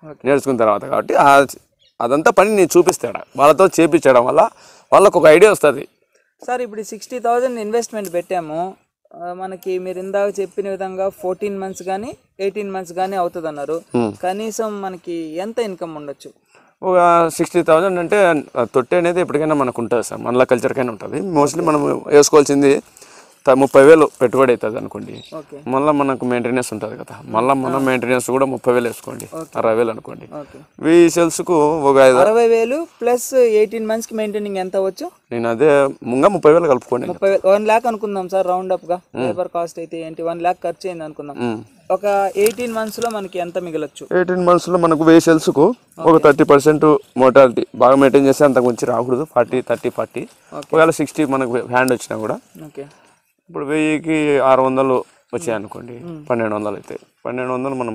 నేర్చుకున్న తర్వాత కాబట్టి ఆ- అదంతా పని నేను చూపిస్తాడు వాళ్ళతో చేపించడం వల్ల వాళ్ళకు ఒక ఐడియా వస్తుంది సార్ ఇప్పుడు సిక్స్టీ థౌజండ్ ఇన్వెస్ట్మెంట్ పెట్టాము ఆ, మనకి మీరు ఇందాక చెప్పిన విధంగా ఫోర్టీన్ మంత్స్ కానీ ఎయిటీన్ మంత్స్ కానీ అవుతుంది అన్నారు కనీసం మనకి ఎంత ఇన్కమ్ ఉండొచ్చు ఒక సిక్స్టీ థౌజండ్ అంటే ఆ తొట్టి అనేది ఎప్పటికైనా మనకు ఉంటుంది సార్ మనలా కల్చర్కైనా ఉంటుంది మోస్ట్లీ మనం వేసుకోవాల్సింది త- ముప్పై వేలు పెట్టుబడి అవుతుంది అనుకోండి ఓకే మళ్ళీ మనకు మెయింటెనెన్స్ ఉంటుంది కదా మళ్ళీ మన మెయింటెనెన్స్ కూడా ముప్పై వేలు వేసుకోండి అరవై వేలు అనుకోండి ఓకే వెయ్యి సెల్స్కు ఒక ఐదు అరవై వేలు ప్లస్ ఎయిటీన్ మంత్స్కి మెయింటైనింగ్ ఎంత అవ్వచ్చు నేను అదే ముంగ ముప్పై వేలు కలుపుకోండి ముప్పై వేలు వన్ ల్యాక్ అనుకుందాం సార్ రౌండ్ అప్గా లేబర్ కాస్ట్ అయితే ఏంటి వన్ ల్యాక్ ఖర్చు అయింది అనుకుందాం ఒక ఎయిటీన్ మంత్స్లో మనకి ఎంత మిగలొచ్చు ఎయిటీన్ మంత్స్లో మనకు వెయ్యి సెల్స్కు ఒక థర్టీ పర్సెంట్ మోటాలిటీ బాగా మెయింటైన్ చేస్తే అంతకు మించి రాకూడదు ఫార్టీ థర్టీ ఫార్టీ ఒకవేళ సిక్స్టీ మనకు హ్యాండ్ వచ్చినా కూడా ఓకే ఇప్పుడు వెయ్యికి ఆరు వందలు వచ్చాయి అనుకోండి పన్నెండు వందలు అవుతాయి పన్నెండు వందలు మనం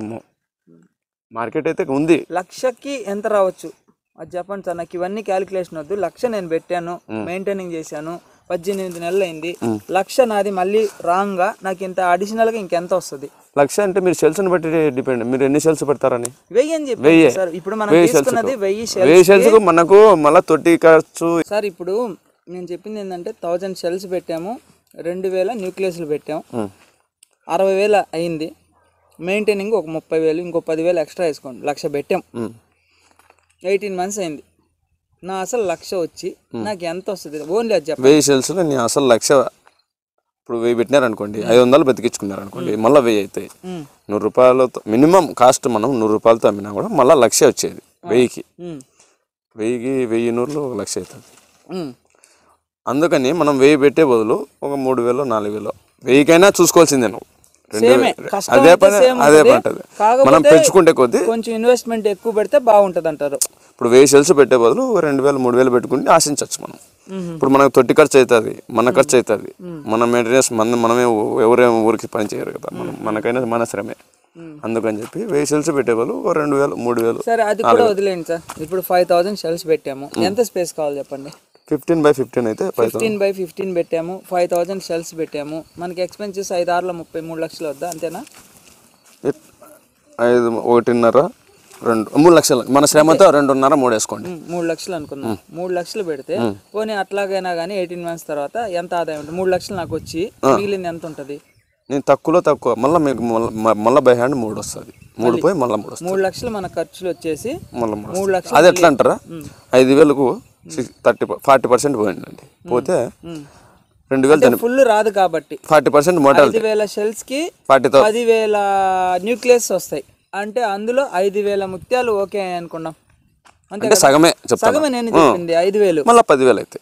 మార్కెట్ అయితే ఉంది లక్షకి ఎంత రావచ్చు అది చెప్పండి సార్ నాకు ఇవన్నీ క్యాలిక్యులేషన్ వద్దు లక్ష నేను పెట్టాను మెయింటైనింగ్ చేశాను పద్దెనిమిది నెలలు అయింది లక్ష నాది మళ్ళీ రాంగ్గా నాకు ఇంత అడిషనల్గా ఇంకెంత వస్తుంది లక్ష అంటే మీరు సెల్స్ని బట్టి డిపెండ్ మీరు ఎన్ని సెల్స్ పెడతారని వెయ్యి అని చెప్పి వెయ్యి. సార్ ఇప్పుడు మనం వెయ్యి తీసుకున్నది వెయ్యి షెల్స్ వెయ్యి సెల్స్కు మనకు మళ్ళీ తొట్టి ఖర్చు సార్ ఇప్పుడు నేను చెప్పింది ఏంటంటే థౌజండ్ షెల్స్ పెట్టాము రెండు వేల న్యూక్లియస్లు పెట్టాము ఉం. అరవై వేల అయింది మెయింటైనింగ్ ఒక ముప్పై వేలు ఇంకో పదివేలు ఎక్స్ట్రా వేసుకోండి లక్ష పెట్టాం ఉం. ఎయిటీన్ మంత్స్ అయింది నా అసలు లక్ష వచ్చి నాకు ఎంత వస్తుంది ఓన్లీ అది చెప్పండి వెయ్యి సెల్స్లో నేను అసలు లక్ష ఇప్పుడు వెయ్యి పెట్టినారనుకోండి ఐదు వందలు బతికించుకున్నారు అనుకోండి మళ్ళీ వెయ్యి అవుతాయి ఉం. నూరు రూపాయలతో మినిమం కాస్ట్ మనం నూరు రూపాయలతో అమ్మినా కూడా మళ్ళీ లక్ష వచ్చేది వెయ్యికి ఉం. వెయ్యికి వెయ్యి నూరులు ఒక లక్ష అవుతుంది ఉం. అందుకని మనం వెయ్యి పెట్టే బదులు ఒక మూడు వేలు నాలుగు వేలు వెయ్యికైనా చూసుకోవాల్సిందే నువ్వు రెండు సేమే వే- కష్టం అదే అయితే పని సేమ్ అదే ఉంటుంది. పంటది కాకపోతే మనం పెంచుకుంటే కొద్దీ కొంచెం ఇన్వెస్ట్మెంట్ ఎక్కువ పెడితే బాగుంటుంది అంటారు ఇప్పుడు వెయ్యి సెల్స్ పెట్టే బదులు ఒక రెండు వేలు మూడు వేలు పెట్టుకుంటే ఆశించవచ్చు మనం ఇప్పుడు మనకు తొట్టి ఖర్చు అవుతుంది మన ఖర్చు అవుతుంది మన మెయింటెనెన్స్ మన మనమే ఊ- ఎవరేం ఊరికి పని చేయరు కదా మనం మనకైనా మన శ్రమే అందుకని చెప్పి వెయ్యి సెల్స్ పెట్టే బదులు ఒక రెండు వేలు మూడు వేలు సరే అది కూడా వదిలేండి సార్ ఇప్పుడు ఫైవ్ థౌజండ్ షెల్స్ పెట్టాము ఎంత స్పేస్ కావాలి చెప్పండి ఫిఫ్టీన్ బై ఫిఫ్టీన్ అయితే ఫైవ్ ఫిఫ్టీన్ బై ఫిఫ్టీన్ పెట్టాము ఫైవ్ థౌజండ్ షెల్స్ పెట్టాము మనకి ఎక్స్పెన్సెస్ ఐదు ఆరులో ముప్పై మూడు లక్షలు వద్దా అంతేనా ఐదు ఒకటిన్నర రెండు మూడు లక్షలు మన శ్రమతో రెండున్నర మూడు వేసుకోండి ఉమ్, మూడు లక్షలు అనుకుందాం మూడు లక్షలు పెడితే పోనీ అట్లాగైనా కానీ ఎయిటీన్ మంత్స్ తర్వాత ఎంత ఆదాయం ఉంటుంది మూడు లక్షలు నాకు వచ్చి మిగిలింది ఎంత ఉంటుంది నేను తక్కువలో తక్కువ మళ్ళీ మీకు మళ్ళీ బై హ్యాండ్ మూడు వస్తుంది మూడు పోయి మళ్ళీ మూడు వస్తుంది మూడు లక్షలు మన ఖర్చులు వచ్చేసి మళ్ళీ మూడు మూడు వస్తుంది. లక్షలు అది ఎట్లా అంటారా ఐదు వేలకు సిక్స్ థర్టీ థర్టీ పర్సెంట్ పోయిందండి పోతే రెండు వేలు చని ఫుల్ రాదు కాబట్టి ఫార్టీ పర్సెంట్ మోటాలిటీ ఐదు వేల షెల్స్ కి ఫార్టీతో పదివేల న్యూక్లియస్ వస్తాయి అంటే అందులో ఐదు వేల ముత్యాలు ఓకే అనుకున్నాం అంతే అంటే కదా? సగమే చెప్తాను సగమే నేను చెప్పింది ఐదు వేలు మళ్ళీ పదివేలు అవుతాయి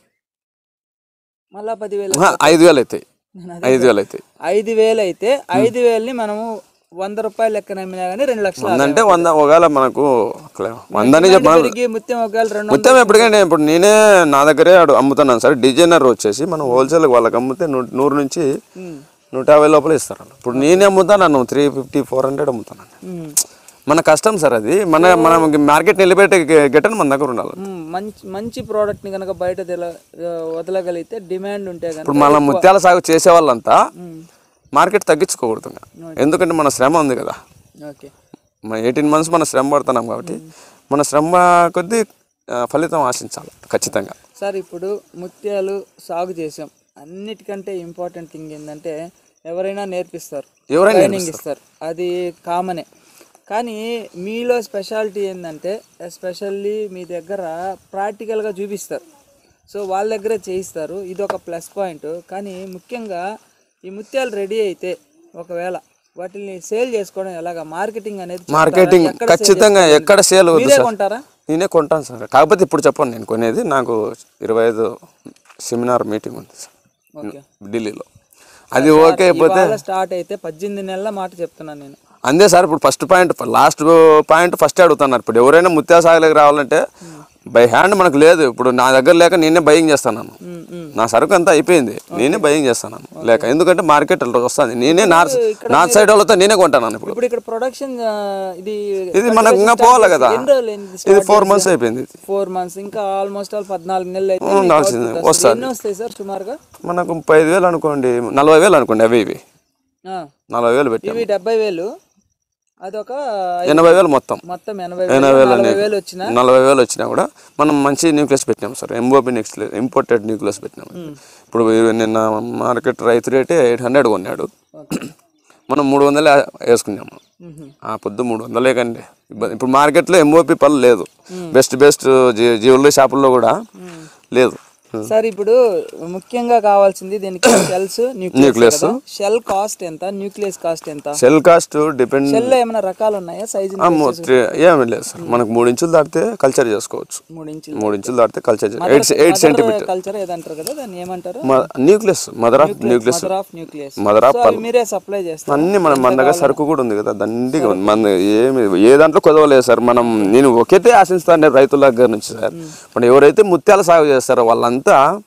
మళ్ళా పదివేలు ఆహా, ఐదు వేలు అవుతాయి నేను ఐదు వేలు అవుతాయి ఐదు వేలు అయితే ఐదు వేలని మనము వంద రూపాయలు లెక్కన అమ్మినా కానీ రెండు లక్షలు వంద అంటే వంద ఒకవేళ మనకు వందని చెప్ప ఆదాయం. పెరిగి ముత్యం ఒకవేళ రెండు వందలు మొత్తం ఎప్పటికైనా ఇప్పుడు నేనే నా దగ్గరే ఆడు అమ్ముతున్నాను సార్ డిజైనర్ వచ్చేసి మనం హోల్సేల్ వాళ్ళకి అమ్మితే నూ- నూరు నుంచి ఉమ్, నూట యాభై లోపల ఇస్తారు వాళ్ళు. ఇప్పుడు నేనే అమ్ముతాను త్రీ ఫిఫ్టీ ఫోర్ హండ్రెడ్ అమ్ముతాను ఉమ్, మన కష్టం సార్ అది మన మనం మార్కెట్ నిలబెట్టే గెటన్ మన దగ్గర ఉండాలి ఉమ్, మంచి మంచి ప్రోడక్ట్ని కనుక బయట తెల- వదలగలిగితే డిమాండ్ ఉంటే కనుక ఇప్పుడు మన ముత్యాల సాగు చేసే వాళ్ళంతా మార్కెట్ తగ్గించుకోకూడదు ఇంకా. ఎందుకంటే మన శ్రమ ఉంది కదా ఓకే మన ఎయిటీన్ మంత్స్ మన శ్రమ పడుతున్నాం కాబట్టి మన శ్రమ కొద్దీ ఆ, ఫలితం ఆశించాలి ఖచ్చితంగా సార్ ఇప్పుడు ముత్యాలు సాగు చేసాం అన్నిటికంటే ఇంపార్టెంట్ థింగ్ ఏంటంటే ఎవరైనా నేర్పిస్తారు ఎవరైనా ట్రైనింగ్ ఇస్తారు అది కామనే కానీ మీలో స్పెషాలిటీ ఏంటంటే ఎస్పెషల్లీ మీ దగ్గర ప్రాక్టికల్గా చూపిస్తారు సో వాళ్ళ దగ్గరే చేయిస్తారు ఇది ఒక ప్లస్ పాయింట్ కానీ ముఖ్యంగా ఈ ముత్యాలు రెడీ అయితే ఒకవేళ వాటిని సేల్ చేసుకోవడం ఎలాగా మార్కెటింగ్ అనేది చెప్తారా? మార్కెటింగ్ ఎక్కడ sale ఖచ్చితంగా చేసుకోవాలి? ఎక్కడ సేల్ వద్దు మీరే సార్ కొంటారా నేనే కొంటాను సార్ కాకపోతే ఇప్పుడు చెప్పండి నేను కొనేది నాకు ఇరవై ఐదు సెమినార్ మీటింగ్ ఉంది సార్ ఓకే ఢిల్లీలో అది ఓకే అయిపోతే ఇవాళ స్టార్ట్ అయితే పద్దెనిమిది నెలల మాట చెప్తున్నాను నేను అందే సార్ ఇప్పుడు first point last point first అడుగుతున్నారు ఇప్పుడు ఎవరైనా ముత్యా సాగులోకి రావాలంటే బై హ్యాండ్ మనకు లేదు ఇప్పుడు నా దగ్గర లేక నేనే బయింగ్ చేస్తాను ఉమ్, ఉమ్. నా సరుకు అంతా అయిపోయింది నేనే బయింగ్ చేస్తాను లేక ఎందుకంటే మార్కెట్ వస్తుంది నేనే నార్త్ నార్త్ సైడ్ వాళ్ళతో నేనే కొంటాను ఇప్పుడు ఇప్పుడు ఇక్కడ ప్రొడక్షన్ ఇది ఇది మనకు ఇంకా పోవాలి కదా ఎన్ని రోజులు అయింది ఇది ఫోర్ మంత్స్ అయిపోయింది ఇది. ఫోర్ మంత్స్ ఇంకా ఆల్మోస్ట్ ఆల్ పద్నాలుగు నెలలు అయితే ఉండాల్సిందే, మీకు output వస్తుంది. వస్తుంది. ఎన్ని వస్తాయి సార్ సుమారుగా మనకు ముప్పై ఐదు వేలు అనుకోండి నలభై వేలు అనుకోండి అవి ఇవి ఆ, నలభై వేలు పెట్టాము ఇవి డెబ్బై వేలు అదొక ఎనభై వేలు మొత్తం మొత్తం ఎనభై ఎనభై వేలు వేలు నలభై అనే- వేలు వచ్చిన నలభై వేలు వచ్చినా కూడా మనం మంచి న్యూక్లియస్ పెట్టినాం sir MOP next imported nucleus పెట్టినాం ఇప్పుడు నిన్న మార్కెట్ రైతు రేటే ఎయిట్ హండ్రెడ్ కొన్నాడు మనం మూడు వందలే వేసుకున్నాము ఆ పొద్దు మూడు వందలే కండి ఇబ్బంది ఇప్పుడు మార్కెట్లో ఎంఓపి పళ్ళు లేదు బెస్ట్ బెస్ట్ జ్యువెలరీ షాపుల్లో కూడా లేదు సార్ ఇప్పుడు ముఖ్యంగా కావాల్సింది దీనికి షెల్స్ న్యూక్లియస్ షెల్ కాస్ట్ ఎంత న్యూక్లియస్ కాస్ట్ ఎంత సెల్ కాస్ట్ డిపెండ్ షెల్ లో ఏమైనా రకాలు ఉన్నాయా సైజు ఏమీ లేదు సార్ మనకు మూడు ఇంచులు దాటితే కల్చర్ చేసుకోవచ్చు మూడు ఇంచులు మూడు ఇంచులు దాటితే culture eight eight centimetre culture ఏదంటారు కదా దాన్ని ఏమంటారు nucleus mother of nucleus mother of nucleus mother of so అవి మీరే సప్లై చేస్తారు అన్ని మన మన దగ్గర సరుకు కూడా ఉంది కదా దండిగా ఉంది మన ఏమి ఏ దాంట్లో కుదవలేదు సార్ మనం నేను ఒకటే ఆశిస్తాను రైతుల దగ్గర నుంచి సార్ ఇప్పుడు ఎవరైతే ముత్యాల సాగు చేస్తారో వాళ్ళంతా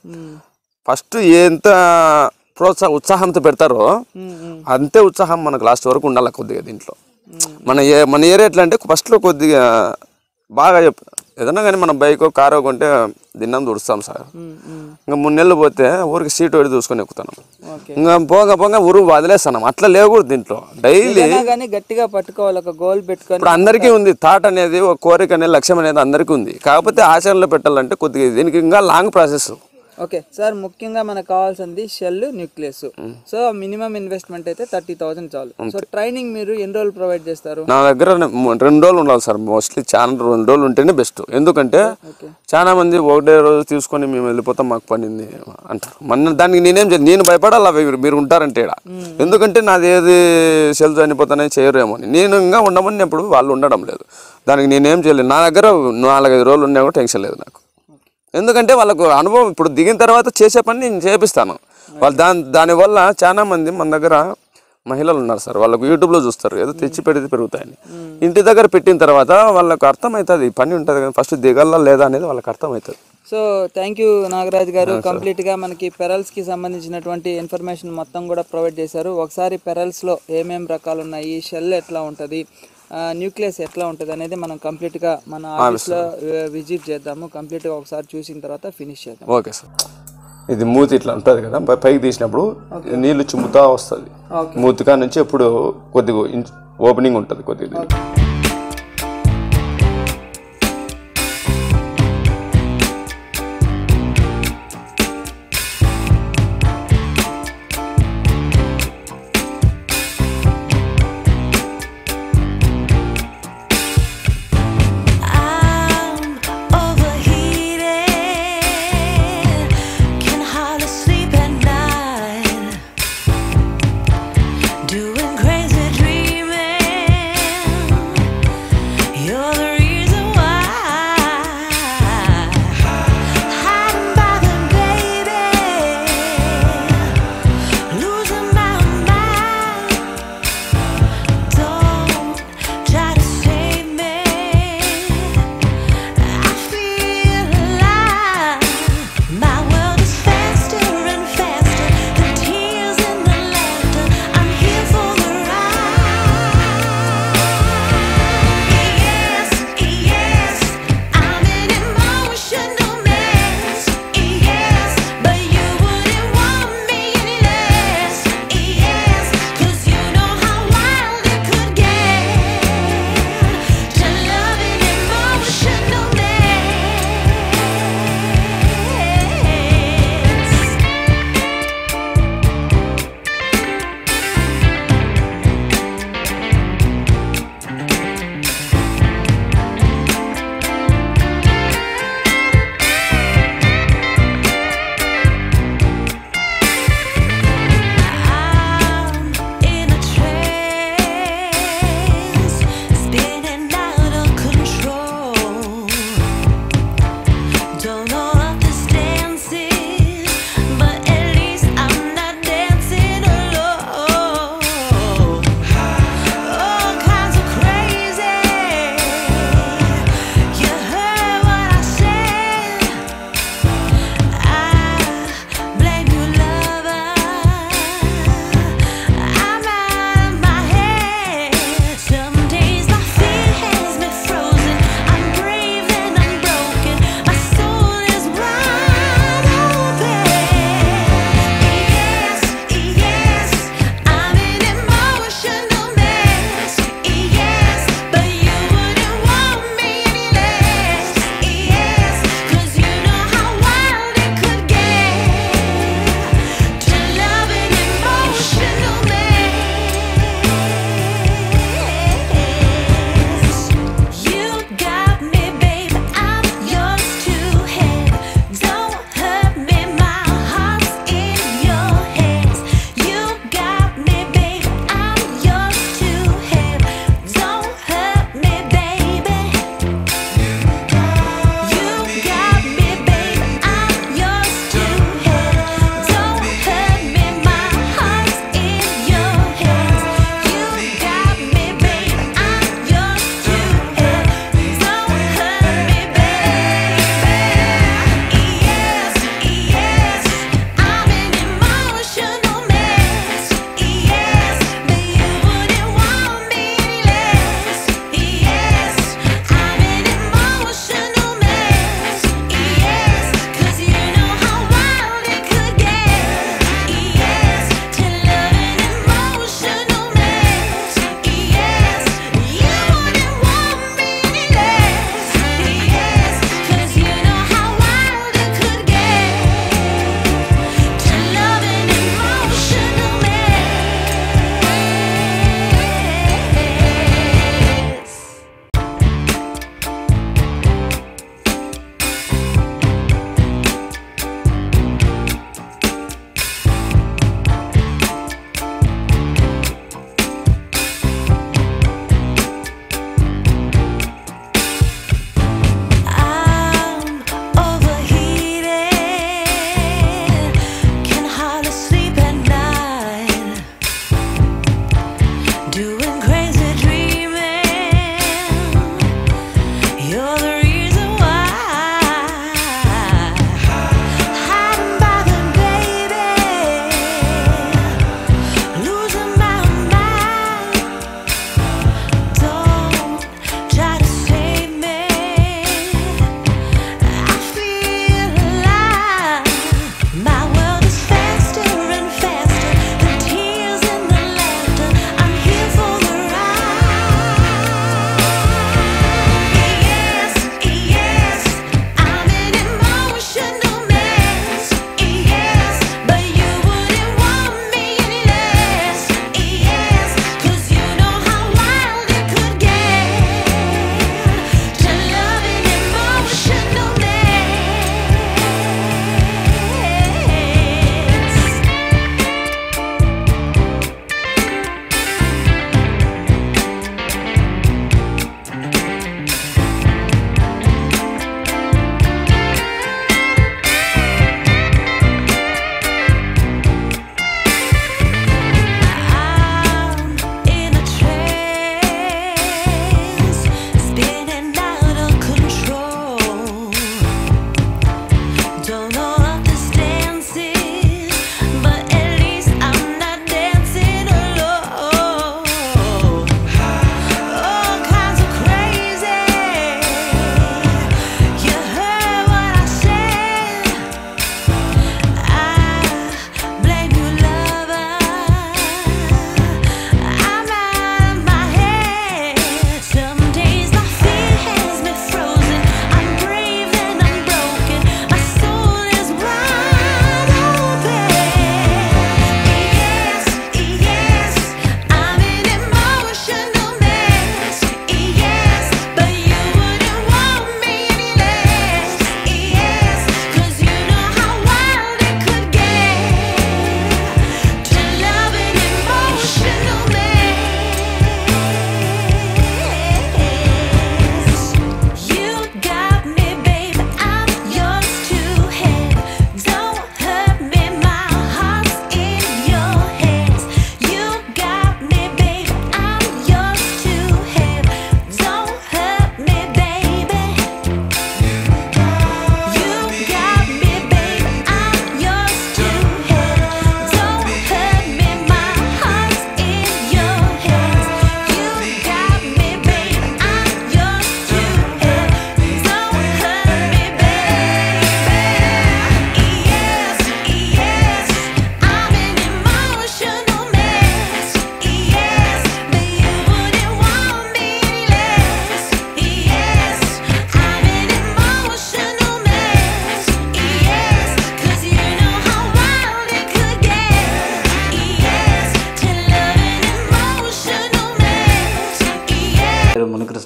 ఫస్ట్ ఎంత ప్రోత్సాహ ఉత్సాహంతో పెడతారో అంతే ఉత్సాహం మనకు లాస్ట్ వరకు ఉండాలి కొద్దిగా దీంట్లో మన ఏ మన ఏరియా ఎట్లా అంటే ఫస్ట్లో కొద్దిగా బాగా చెప్ ఏదన్నా కానీ మనం బైక్ కారో కొంటే దిన్నం దుడుస్తాం సార్ ఇంకా మూడు నెలలు పోతే ఊరికి సీట్ పెట్టి చూసుకొని ఎక్కుతాను ఓకే ఇంకా పోగా పోగా ఊరు వదిలేస్తాం అట్లా లేకూడదు దీంట్లో డైలీ ఏదైనా కానీ గట్టిగా పట్టుకోవాలి ఒక గోల్ పెట్టుకొని ఇప్పుడు అందరికీ ఉంది థాట్ అనేది ఒక కోరిక అనేది లక్ష్యం అనేది అందరికీ ఉంది కాకపోతే ఆచరణలో పెట్టాలంటే కొద్దిగా దీనికి ఇంకా లాంగ్ ప్రాసెస్ ఓకే సార్ ముఖ్యంగా మనకు కావాల్సింది shell nucleus so minimum investment అయితే థర్టీ థౌసండ్ చాలు సో ట్రైనింగ్ మీరు ఎన్ని రోజులు ప్రొవైడ్ చేస్తారు నా దగ్గర మ- రెండు రోజులు ఉండాలి సార్ మోస్ట్లీ చాలా రెండు రోజులు ఉంటేనే బెస్ట్ ఎందుకంటే చాలా మంది ఒకటే రోజు తీసుకొని మేము వెళ్ళిపోతాం మాకు పనింది అంటారు మన దానికి నేనేం చేయను నేను భయపడాలి మీరు మీరు ఉంటారంటే ఈడ ఎందుకంటే నాది ఏది సెల్ చనిపోతానే చేయరేమో అని నేను ఇంకా ఉండమన్నప్పుడు వాళ్ళు ఉండడం లేదు దానికి నేనేం చేయలేదు నా దగ్గర నాలుగైదు రోజులు ఉన్నా కూడా టెన్షన్ లేదు నాకు ఎందుకంటే వాళ్ళకు అనుభవం ఇప్పుడు దిగిన తర్వాత చేసే పని నేను చేపిస్తాను వాళ్ళు దాని దానివల్ల చాలా మంది మన దగ్గర మహిళలు ఉన్నారు సార్ వాళ్ళకు యూట్యూబ్లో చూస్తారు ఏదో తెచ్చి పెడితే పెరుగుతాయని ఇంటి దగ్గర పెట్టిన తర్వాత వాళ్ళకు అర్థమవుతుంది ఈ పని ఉంటుంది కానీ ఫస్ట్ దిగల్లా లేదా అనేది వాళ్ళకి అర్థమవుతుంది సో థ్యాంక్ యూ నాగరాజ్ గారు కంప్లీట్ గా మనకి పెరల్స్ కి సంబంధించినటువంటి ఇన్ఫర్మేషన్ మొత్తం కూడా ప్రొవైడ్ చేశారు ఒకసారి పెరల్స్ లో ఏమేం రకాలు ఉన్నాయి షెల్ ఎట్లా ఉంటది న్యూక్లియస్ ఎట్లా ఉంటుంది అనేది మనం కంప్లీట్ గా మన ఆఫీస్ లో విజిట్ చేద్దాము కంప్లీట్ గా ఒకసారి చూసిన తర్వాత ఫినిష్ చేద్దాం ఓకే సార్ ఇది మూతి ఇట్లా ఉంటుంది కదా పై- పైకి తీసినప్పుడు నీళ్లు చిమ్ముతా వస్తుంది మూతికా నుంచి ఎప్పుడు కొద్దిగా ఓపెనింగ్ ఉంటుంది కొద్దిగా I'm overheated, can hardly sleep at night, doing crazy dreaming.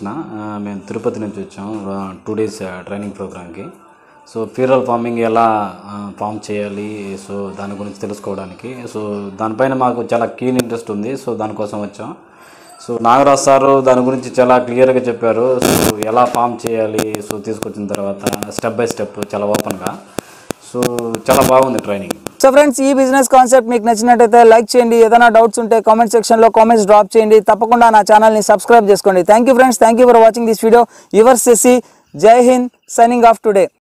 Balakrishna ఆ, మేము తిరుపతి నుంచి వచ్చాం టూ డేస్ ట్రైనింగ్ ప్రోగ్రామ్కి సో ఫీరల్ ఫార్మింగ్ ఎలా ఆ, ఫామ్ చేయాలి సో దాని గురించి తెలుసుకోవడానికి సో దానిపైన మాకు చాలా కీన్ ఇంట్రెస్ట్ ఉంది సో దానికోసం వచ్చాం సో నాగరాజ్ సారు దాని గురించి చాలా క్లియర్గా చెప్పారు సో ఎలా ఫామ్ చేయాలి సో తీసుకొచ్చిన తర్వాత స్టెప్ బై స్టెప్ చాలా ఓపెన్గా సో చాలా బాగుంది ట్రైనింగ్ సో ఫ్రెండ్స్ ఈ బిజినెస్ కాన్సెప్ట్ మీకు నచ్చినట్టయితే లైక్ చేయండి ఏదైనా డౌట్స్ ఉంటే కామెంట్ సెక్షన్లో కామెంట్స్ డ్రాప్ చేయండి తప్పకుండా నా ఛానల్ని సబ్స్క్రైబ్ చేసుకోండి thank you friends thank you for watching this video your సెసి Jai Hind signing off today